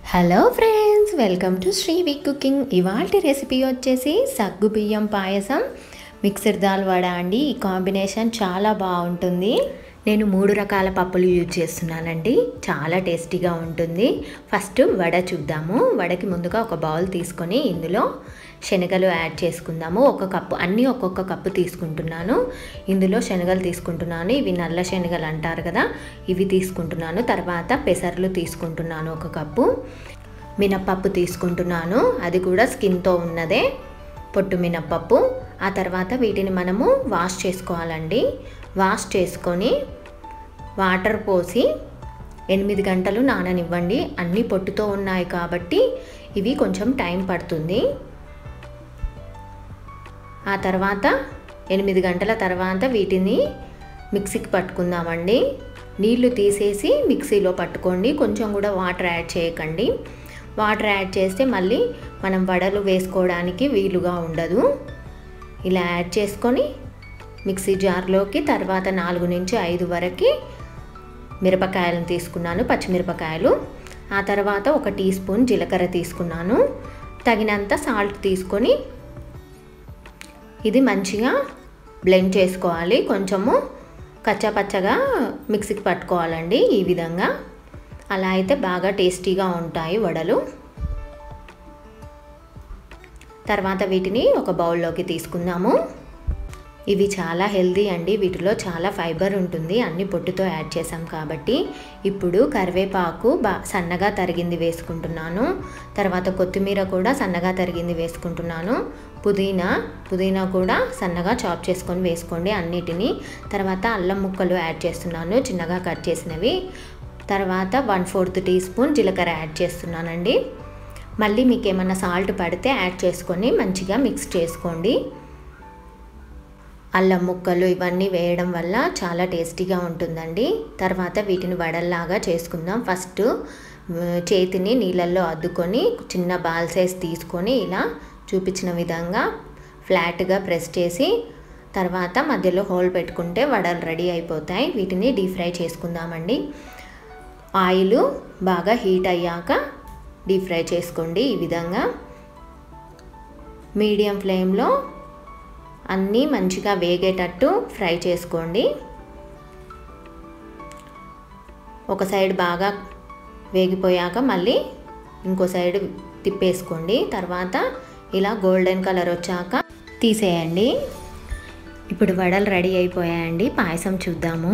hello friends welcome to Srivi cooking ఇవాళ recipe వచ్చేసి సగ్గు బియ్యం పాయసం మిక్సర్ దాల్ వడ అండి ఈ కాంబినేషన్ చాలా బాగుంటుంది నేను మూడు రకాల పప్పులు యూజ్ చేస్తున్నానండి చాలా టేస్టీగా ఉంటుంది ఫస్ట్ వడ చూద్దాము వడకి ముందుగా ఒక బౌల్ తీసుకొని ఇందులో శనగలు యాడ్ చేసుకుందాము ఒక కప్పు అన్నీ ఒక్కొక్క కప్పు తీసుకుంటున్నాను ఇందులో శనగలు తీసుకుంటున్నాను ఇవి నల్ల శనగలు అంటారు కదా ఇవి తీసుకుంటున్నాను తర్వాత పెసర్లు తీసుకుంటున్నాను ఒక కప్పు మినప్పప్పు తీసుకుంటున్నాను అది కూడా స్కిన్తో ఉన్నదే పొట్టు మినప్పప్పు ఆ తర్వాత వీటిని మనము వాష్ చేసుకోవాలండి వాష్ చేసుకొని వాటర్ పోసి ఎనిమిది గంటలు నాననివ్వండి అన్నీ పొట్టుతో ఉన్నాయి కాబట్టి ఇవి కొంచెం టైం పడుతుంది ఆ తర్వాత ఎనిమిది గంటల తర్వాత వీటిని మిక్సీకి పట్టుకుందామండి నీళ్లు తీసేసి మిక్సీలో పట్టుకోండి కొంచెం కూడా వాటర్ యాడ్ చేయకండి వాటర్ యాడ్ చేస్తే మళ్ళీ మనం వడలు వేసుకోవడానికి వీలుగా ఉండదు ఇలా యాడ్ చేసుకొని మిక్సీ జార్లోకి తర్వాత నాలుగు నుంచి ఐదు వరకు మిరపకాయలను తీసుకున్నాను పచ్చిమిరపకాయలు ఆ తర్వాత ఒక టీ స్పూన్ జీలకర్ర తీసుకున్నాను తగినంత సాల్ట్ తీసుకొని ఇది మంచిగా బ్లెండ్ చేసుకోవాలి కొంచెము కచ్చాపచ్చగా మిక్సీకి పట్టుకోవాలండి ఈ విధంగా అలా అయితే బాగా టేస్టీగా ఉంటాయి వడలు తర్వాత వీటిని ఒక బౌల్లోకి తీసుకుందాము ఇవి చాలా హెల్దీ అండి వీటిలో చాలా ఫైబర్ ఉంటుంది అన్ని పొట్టుతో యాడ్ చేసాం కాబట్టి ఇప్పుడు కరివేపాకు బా సన్నగా తరిగింది వేసుకుంటున్నాను తర్వాత కొత్తిమీర కూడా సన్నగా తరిగింది వేసుకుంటున్నాను పుదీనా పుదీనా కూడా సన్నగా చాప్ చేసుకొని వేసుకోండి అన్నిటినీ తర్వాత అల్లం ముక్కలు యాడ్ చేస్తున్నాను చిన్నగా కట్ చేసినవి తర్వాత వన్ ఫోర్త్ టీ స్పూన్ జీలకర్ర యాడ్ చేస్తున్నానండి మళ్ళీ మీకు ఏమైనా సాల్ట్ పడితే యాడ్ చేసుకొని మంచిగా మిక్స్ చేసుకోండి అల్లం ముక్కలు ఇవన్నీ వేయడం వల్ల చాలా టేస్టీగా ఉంటుందండి తర్వాత వీటిని వడల్లాగా చేసుకుందాం ఫస్ట్ చేతిని నీళ్ళల్లో అద్దుకొని చిన్న బాల్ సైజ్ తీసుకొని ఇలా చూపించిన విధంగా ఫ్లాట్గా ప్రెస్ చేసి తర్వాత మధ్యలో హోల్ పెట్టుకుంటే వడలు రెడీ అయిపోతాయి వీటిని డీప్ ఫ్రై చేసుకుందామండి ఆయిల్ బాగా హీట్ అయ్యాక డీప్ ఫ్రై చేసుకోండి ఈ విధంగా మీడియం ఫ్లేమ్లో అన్నీ మంచిగా వేగేటట్టు ఫ్రై చేసుకోండి ఒక సైడ్ బాగా వేగిపోయాక మళ్ళీ ఇంకో సైడ్ తిప్పేసుకోండి తర్వాత ఇలా గోల్డెన్ కలర్ వచ్చాక తీసేయండి ఇప్పుడు వడలు రెడీ అయిపోయాయండి పాయసం చూద్దాము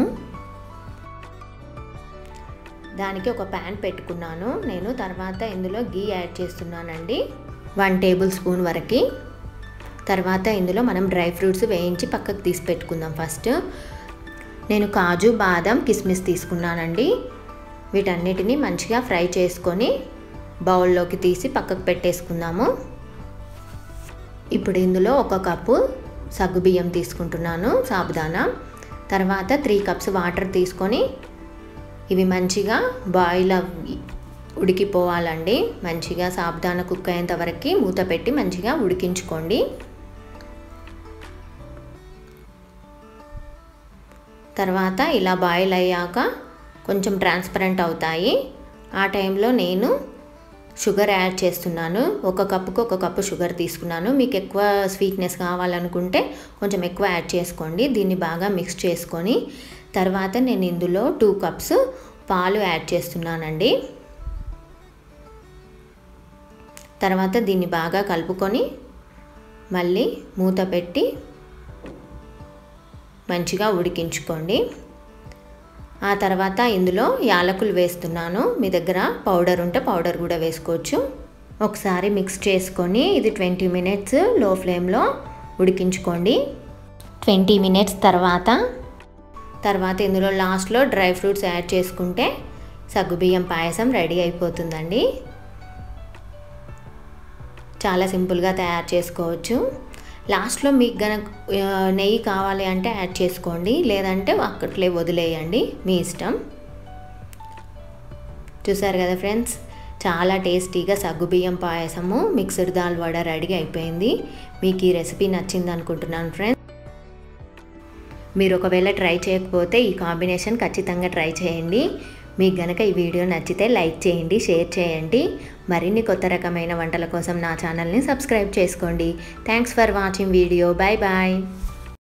దానికి ఒక ప్యాన్ పెట్టుకున్నాను నేను తర్వాత ఇందులో గీ యాడ్ చేస్తున్నానండి వన్ టేబుల్ స్పూన్ వరకు తర్వాత ఇందులో మనం డ్రై ఫ్రూట్స్ వేయించి పక్కకు తీసి పెట్టుకుందాం ఫస్ట్ నేను కాజు బాదం కిస్మిస్ తీసుకున్నానండి వీటన్నిటిని మంచిగా ఫ్రై చేసుకొని బౌల్లోకి తీసి పక్కకు పెట్టేసుకుందాము ఇప్పుడు ఇందులో ఒక కప్పు సగ్గుబియ్యం తీసుకుంటున్నాను సాబుదానా తర్వాత త్రీ కప్స్ వాటర్ తీసుకొని ఇవి మంచిగా బాయిల్ ఉడికిపోవాలండి మంచిగా సాబుదానా కుక్ అయ్యేంత వరకు మూత పెట్టి మంచిగా ఉడికించుకోండి తర్వాత ఇలా బాయిల్ అయ్యాక కొంచెం ట్రాన్స్పరెంట్ అవుతాయి ఆ టైంలో నేను షుగర్ యాడ్ చేస్తున్నాను ఒక కప్పుకు ఒక కప్పు షుగర్ తీసుకున్నాను మీకు ఎక్కువ స్వీట్నెస్ కావాలనుకుంటే కొంచెం ఎక్కువ యాడ్ చేసుకోండి దీన్ని బాగా మిక్స్ చేసుకొని తర్వాత నేను ఇందులో టూ కప్స్ పాలు యాడ్ చేస్తున్నానండి తర్వాత దీన్ని బాగా కలుపుకొని మళ్ళీ మూత పెట్టి మంచిగా ఉడికించుకోండి ఆ తర్వాత ఇందులో యాలకులు వేస్తున్నాను మీ దగ్గర పౌడర్ ఉంటే పౌడర్ కూడా వేసుకోవచ్చు ఒకసారి మిక్స్ చేసుకొని ఇది ట్వంటీ మినిట్స్ లో ఫ్లేమ్లో ఉడికించుకోండి ట్వంటీ మినిట్స్ తర్వాత తర్వాత ఇందులో లాస్ట్లో డ్రై ఫ్రూట్స్ యాడ్ చేసుకుంటే సగ్గుబియ్యం పాయసం రెడీ అయిపోతుందండి చాలా సింపుల్గా తయారు చేసుకోవచ్చు లాస్ట్లో మీకు గనక నెయ్యి కావాలి అంటే యాడ్ చేసుకోండి లేదంటే అక్కట్లే వదిలేయండి మీ ఇష్టం చూసారు కదా ఫ్రెండ్స్ చాలా టేస్టీగా సగ్గుబియ్యం పాయసము మిక్సర్ దాల్ వడ రెడీ అయిపోయింది మీకు ఈ రెసిపీ నచ్చింది అనుకుంటున్నాను ఫ్రెండ్స్ మీరు ఒకవేళ ట్రై చేయకపోతే ఈ కాంబినేషన్ ఖచ్చితంగా ట్రై చేయండి మీకు గనక ఈ వీడియో నచ్చితే లైక్ చేయండి షేర్ చేయండి మరిన్ని కొత్త రకమైన వంటల కోసం నా ఛానల్ని సబ్స్క్రైబ్ చేసుకోండి thanks for watching video bye bye